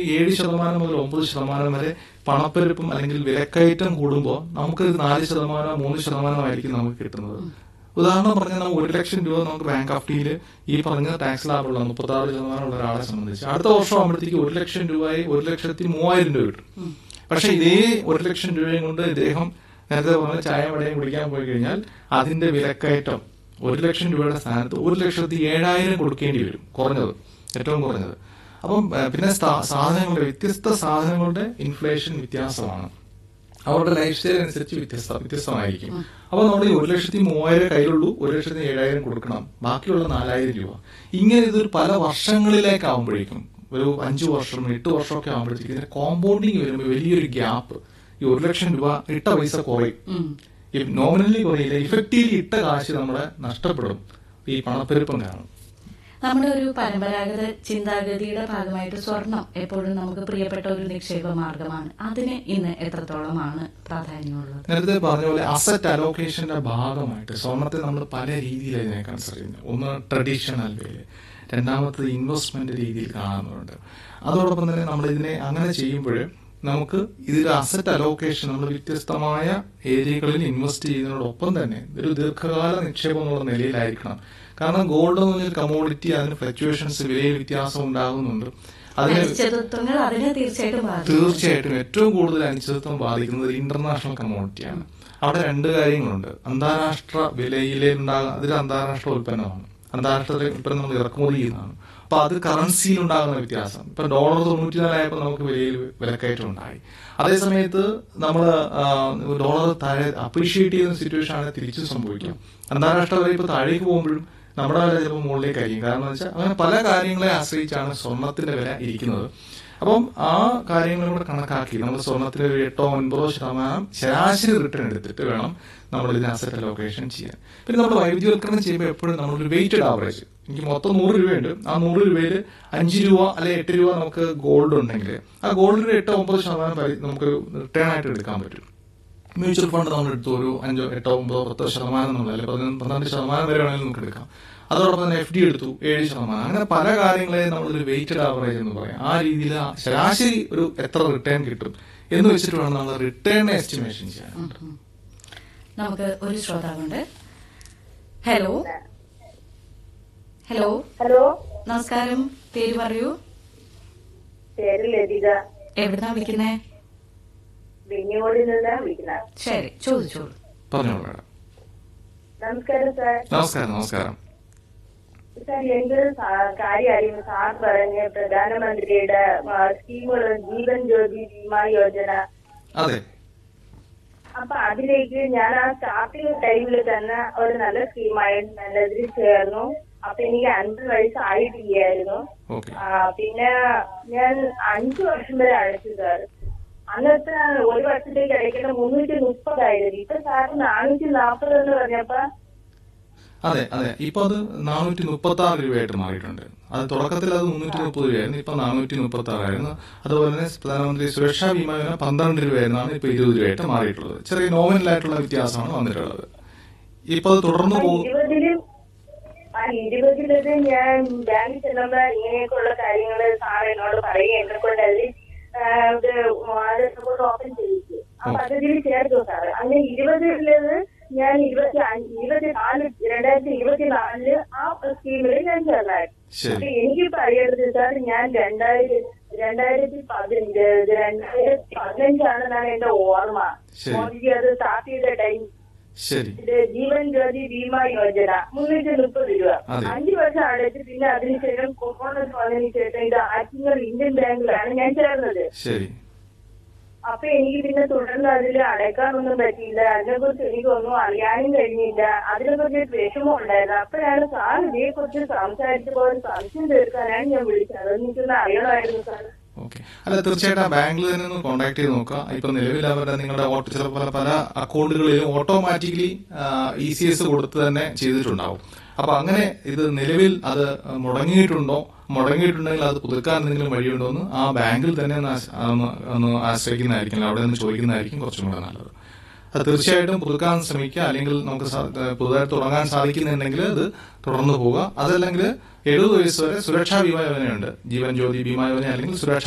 ഏഴ് ശതമാനം മുതൽ ഒമ്പത് ശതമാനം വരെ പണപ്പെരുപ്പം അല്ലെങ്കിൽ വിലക്കയറ്റം കൂടുമ്പോൾ നമുക്ക് ഇത് നാല് ശതമാനം മൂന്ന് ശതമാനമായിരിക്കും നമുക്ക് കിട്ടുന്നത് ഉദാഹരണം പറഞ്ഞാൽ നമുക്ക് ഒരു ലക്ഷം രൂപ നമുക്ക് ബാങ്ക് ഓഫ് ടിയിൽ ഈ പറഞ്ഞ ടാക്സ് ലാഭമുള്ള മുപ്പത്തി ആറ് ശതമാനമുള്ള ഒരാളെ സംബന്ധിച്ച് അടുത്ത വർഷം ആകുമ്പോഴത്തേക്ക് ഒരു ലക്ഷം രൂപയായി ഒരു ലക്ഷത്തി മൂവായിരം രൂപ കിട്ടും പക്ഷെ ഇതേ ഒരു ലക്ഷം രൂപയും കൊണ്ട് ഇദ്ദേഹം നേരത്തെ പറഞ്ഞ ചായ വടയും കുടിക്കാൻ പോയി കഴിഞ്ഞാൽ അതിന്റെ വിലക്കയറ്റം ഒരു ലക്ഷം രൂപയുടെ സ്ഥാനത്ത് ഒരു ലക്ഷത്തി ഏഴായിരം കൊടുക്കേണ്ടി വരും കുറഞ്ഞത് ഏറ്റവും കുറഞ്ഞത് അപ്പം ഏഹ്, പിന്നെ സ്ഥാ- സാധനങ്ങളുടെ വ്യത്യസ്ത സാധനങ്ങളുടെ ഇൻഫ്ലേഷൻ വ്യത്യാസമാണ് അവരുടെ ലൈഫ് സ്റ്റൈൽ അനുസരിച്ച് വ്യത്യസ്ത വ്യത്യസ്തമായിരിക്കും അപ്പൊ നമ്മൾ ഈ ഒരു ലക്ഷത്തി മൂവായിരം കയ്യിലുള്ളൂ ഒരു ലക്ഷത്തി ഏഴായിരം കൊടുക്കണം ബാക്കിയുള്ള നാലായിരം രൂപ ഇങ്ങനെ ഇതൊരു പല വർഷങ്ങളിലേക്കാവുമ്പോഴേക്കും ഒരു അഞ്ചു വർഷം എട്ട് വർഷമൊക്കെ ആകുമ്പോഴത്തേക്ക് ഇതിന്റെ കോമ്പൗണ്ടിങ് വരുമ്പോൾ വലിയൊരു ഗ്യാപ്പ് ഈ ഒരു ലക്ഷം രൂപ ഇട്ട പൈസ കുറയും നോമിനലി കുറയില്ല ഇഫക്റ്റീവ്ലി ഇട്ട കാശ് നമ്മുടെ നഷ്ടപ്പെടും ഈ പണപ്പെരുപ്പം കാരണം നമ്മുടെ ഒരു പരമ്പരാഗത ചിന്താഗതിയുടെ ഭാഗമായിട്ട് സ്വർണം എപ്പോഴും നമുക്ക് പ്രിയപ്പെട്ട ഒരു നിക്ഷേപ മാർഗമാണ് അതിന് ഇന്ന് എത്രത്തോളമാണ് പ്രാധാന്യമുള്ളത് നേരത്തെ പറഞ്ഞ പോലെ അസറ്റ് അലോക്കേഷന്റെ ഭാഗമായിട്ട് സ്വർണത്തെ നമ്മൾ പല രീതിയിൽ ഇതിനെ കൺസിഡർ ചെയ്യുന്നത് ഒന്ന് ട്രഡീഷണൽ വേല് രണ്ടാമത്തത് ഇൻവെസ്റ്റ്മെന്റ് രീതിയിൽ കാണുന്നുണ്ട് അതോടൊപ്പം തന്നെ നമ്മൾ ഇതിനെ അങ്ങനെ ചെയ്യുമ്പോൾ നമുക്ക് ഇതിൽ അസറ്റ് അലോക്കേഷൻ നമ്മൾ വ്യത്യസ്തമായ ഏരിയകളിൽ ഇൻവെസ്റ്റ് ചെയ്യുന്നതോടൊപ്പം തന്നെ ഒരു ദീർഘകാല നിക്ഷേപം എന്നുള്ള നിലയിലായിരിക്കണം കാരണം ഗോൾഡ് എന്ന് പറഞ്ഞൊരു കമോഡിറ്റി അതിന് ഫ്ലക്ച്വേഷൻസ് വിലയിൽ വ്യത്യാസം ഉണ്ടാകുന്നുണ്ട് അതിന് അനിശ്ചിതത്വങ്ങൾ അതിനെ തീർച്ചയായിട്ടും ബാധിക്കും തീർച്ചയായിട്ടും ഏറ്റവും കൂടുതൽ അനിശ്ചിതത്വം ബാധിക്കുന്നത് ഇന്റർനാഷണൽ കമ്മോഡിറ്റിയാണ് അവിടെ രണ്ട് കാര്യങ്ങളുണ്ട് അന്താരാഷ്ട്ര വിലയിലെ ഉണ്ടാകുന്ന അതൊരു അന്താരാഷ്ട്ര ഉൽപ്പന്നമാണ് അന്താരാഷ്ട്ര ഉൽപ്പന്നം നമ്മൾ ഇറക്കുമതി ചെയ്യുന്നതാണ് അപ്പൊ അത് കറൻസിയിൽ ഉണ്ടാകുന്ന വ്യത്യാസം ഇപ്പൊ ഡോളർ തൊണ്ണൂറ്റിനാലായപ്പോൾ നമുക്ക് വിലയിൽ വിലക്കയറ്റം ഉണ്ടായി അതേസമയത്ത് നമ്മൾ ഡോളർ താഴെ അപ്രീഷിയേറ്റ് ചെയ്യുന്ന സിറ്റുവേഷൻ ആണ് തിരിച്ചു സംഭവിക്കാം അന്താരാഷ്ട്ര വില ഇപ്പൊ താഴേക്ക് പോകുമ്പോഴും നമ്മുടെ വില ചിലപ്പോൾ മുകളിലേക്കായിരിക്കും കാരണം എന്ന് വെച്ചാൽ അങ്ങനെ പല കാര്യങ്ങളെ ആശ്രയിച്ചാണ് സ്വർണത്തിന്റെ വില ഇരിക്കുന്നത് അപ്പം ആ കാര്യങ്ങളും കൂടെ കണക്കാക്കി നമ്മൾ സ്വർണത്തിന് ഒരു എട്ടോ ഒൻപതോ ശതമാനം ശരാശരി റിട്ടേൺ എടുത്തിട്ട് വേണം നമ്മൾ ഇതിന് അസറ്റ് അലോക്കേഷൻ ചെയ്യാൻ പിന്നെ നമ്മൾ വൈവിധ്യവൽക്കരണം ചെയ്യുമ്പോൾ എപ്പോഴും നമ്മളൊരു വെയിറ്റഡ് ആവറേജ് എനിക്ക് മൊത്തം നൂറ് രൂപയുണ്ട് ആ നൂറ് രൂപയിൽ അഞ്ച് രൂപ അല്ലെങ്കിൽ എട്ട് രൂപ നമുക്ക് ഗോൾഡ് ഉണ്ടെങ്കിൽ ആ ഗോൾഡിന് എട്ടോ ഒമ്പത് ശതമാനം പരി- നമുക്ക് റിട്ടേൺ ആയിട്ട് എടുക്കാൻ പറ്റും മ്യൂച്വൽ ഫണ്ട് നമ്മൾ എടുത്തു ഒരു അഞ്ചോ എട്ടോ ഒമ്പതോ പത്തോ ശതമാനം നമ്മൾ അല്ലെങ്കിൽ പതിനൊന്ന് പന്ത്രണ്ട് ശതമാനം വരെ വേണമെങ്കിൽ നമുക്ക് എടുക്കാം അതോടൊപ്പം തന്നെ എഫ് ഡി എടുത്തു ഏഴ് ശതമാനം അങ്ങനെ പല കാര്യങ്ങളെ നമ്മളൊരു വെയിറ്റഡ് ആവറേജ് എന്ന് പറയാം ആ രീതിയിൽ ആ ശരാശരി ഒരു എത്ര റിട്ടേൺ കിട്ടും എന്ന് വെച്ചിട്ട് വേണം നമ്മൾ റിട്ടേൺ എസ്റ്റിമേഷൻ ചെയ്യാൻ നമുക്ക് ഒരു ശ്രോതാവുണ്ട് ഹലോ ഹലോ ഹലോ നമസ്കാരം പേര് പറയൂ പേര് ലതിക എവിടുന്നാ വിളിക്കുന്നേ ബെന്നിയോടിൽ നിന്നാണ് വിളിക്കുന്നത് ശരി ചോദിച്ചോളൂ പറഞ്ഞോളൂ മാഡം നമസ്കാരം സാർ നമസ്കാരം നമസ്കാരം സാർ എനിക്കൊരു സാ- കാര്യം അറിയുന്നു സാർ പറഞ്ഞ പ്രധാനമന്ത്രിയുടെ ആ, സ്കീമുകൾ ജീവൻ ജ്യോതി ബീമാ യോജന അതെ അപ്പൊ അതിലേക്ക് ഞാൻ ആ സ്റ്റാർട്ടിങ് ടൈമിൽ തന്നെ ഒരു നല്ല സ്കീമായിട്ട് നല്ലതിൽ ചേർന്നു അപ്പൊ എനിക്ക് അൻപത് വയസ്സ് ആയിട്ടില്ലായിരുന്നു ഓക്കെ ആ, പിന്നെ ഞാൻ അഞ്ചു വർഷം വരെ അടച്ചു സാർ അന്നത്തെ ഒരു വർഷത്തേക്ക് അടയ്ക്കേണ്ട മുന്നൂറ്റി മുപ്പതായിരുന്നു ഇപ്പൊ സാർ നാനൂറ്റി നാൽപ്പത് എന്ന് പറഞ്ഞപ്പോ അതെ അതെ ഇപ്പൊ അത് നാനൂറ്റി മുപ്പത്തി ആറ് രൂപയായിട്ട് മാറിയിട്ടുണ്ട് അത് തുടക്കത്തിൽ അത് മുന്നൂറ്റി മുപ്പത് രൂപയായിരുന്നു ഇപ്പൊ നാനൂറ്റി മുപ്പത്തി ആറായിരുന്നു അതുപോലെ തന്നെ പ്രധാനമന്ത്രി സുരക്ഷാ ബീമ യോജന പന്ത്രണ്ട് രൂപയായിരുന്നാണ് ഇപ്പൊ ഇരുപത് രൂപയായിട്ട് മാറിയിട്ടുള്ളത് ചെറിയ നോമിനൽ ആയിട്ടുള്ള വ്യത്യാസമാണ് വന്നിട്ടുള്ളത് ഇപ്പൊ അത് തുടർന്ന് പോകും ഇരുപതിലും ആ ഇരുപതിലത് ഞാൻ ബാങ്കിൽ ചെല്ലുമ്പോ ഇങ്ങനെയൊക്കെയുള്ള കാര്യങ്ങള് സാർ എന്നോട് പറയുക എന്നെ കൊണ്ട് അതിൽ ഓപ്പൺ ചെയ്യിച്ചു ആ പദ്ധതിയിൽ ചേർത്തു സാർ അങ്ങനെ ഇരുപതിലത് ഞാൻ ഇരുപത്തി അഞ്ച് ഇരുപത്തിനാല് രണ്ടായിരത്തി ഇരുപത്തിനാലില് ആ സ്കീമിൽ ഞാൻ ചേർന്നായിരുന്നു ശരി അപ്പൊ എനിക്കിപ്പോ അറിയേണ്ടത് സാർ ഞാൻ രണ്ടായിരത്തി രണ്ടായിരത്തി പതിനഞ്ച് രണ്ടായിരത്തി പതിനഞ്ചാണെന്നാണ് എന്റെ ഓർമ്മ ശരി. മോദിജി അത് സ്റ്റാർട്ട് ചെയ്ത ടൈം ശരി ഇത് ജീവൻ ജ്യോതി ബീമ യോജന മുന്നൂറ്റി മുപ്പത് രൂപ അതെ. അഞ്ചു വർഷം അടച്ച് പിന്നെ അതിനുശേഷം കൊറോണ വന്നതിന് ശേഷം ഇത് ആറ്റിങ്ങൽ ഇന്ത്യൻ ബാങ്കിലാണ് ഞാൻ ചേർന്നത് ശരി അപ്പൊ എനിക്ക് പിന്നെ തുടർന്ന് അതിൽ അടയ്ക്കാനൊന്നും പറ്റിയില്ല അതിനെക്കുറിച്ച് എനിക്കൊന്നും അറിയാനും കഴിഞ്ഞില്ല അതിനെക്കുറിച്ച് ഒരു വിഷമം ഉണ്ടായിരുന്നു അപ്പോഴാണ് സാർ ഇതിനെ കുറിച്ച് സംസാരിച്ചപ്പോൾ ഒരു സംശയം തീർക്കാനാണ് ഞാൻ വിളിച്ചത് അതെനിക്കൊന്ന് അറിയണമായിരുന്നു സാർ ഓക്കെ അല്ല തീർച്ചയായിട്ടും ആ ബാങ്കിൽ തന്നെ ഒന്ന് കോൺടാക്ട് ചെയ്ത് നോക്കുക ഇപ്പൊ നിലവിൽ അവരുടെ നിങ്ങളുടെ ഓട്ടോ ചില പല പല അക്കൗണ്ടുകളിലും ഓട്ടോമാറ്റിക്കലി ഇ സി എസ് കൊടുത്ത് തന്നെ ചെയ്തിട്ടുണ്ടാവും അപ്പൊ അങ്ങനെ ഇത് നിലവിൽ അത് മുടങ്ങിയിട്ടുണ്ടോ മുടങ്ങിയിട്ടുണ്ടെങ്കിൽ അത് പുതുക്കാൻ എന്തെങ്കിലും വഴിയുണ്ടോ എന്ന് ആ ബാങ്കിൽ തന്നെ ഒന്ന് ആശ- ഒന്ന് ഒന്ന് ആശ്രയിക്കുന്നതായിരിക്കും അവിടെ നിന്ന് ചോദിക്കുന്നതായിരിക്കും കുറച്ചും കൂടെ നല്ലത് അത് തീർച്ചയായിട്ടും പുതുക്കാൻ ശ്രമിക്കുക അല്ലെങ്കിൽ നമുക്ക് സാ- ഏഹ് പുതുതായിട്ട് തുടങ്ങാൻ സാധിക്കുന്നുണ്ടെങ്കിൽ അത് തുടർന്ന് പോവുക അതല്ലെങ്കിൽ എഴുപത് വയസ്സ് വരെ സുരക്ഷാ ബീമാ യോജനയുണ്ട് ജീവൻ ജ്യോതി ബീമാ യോജന അല്ലെങ്കിൽ സുരക്ഷാ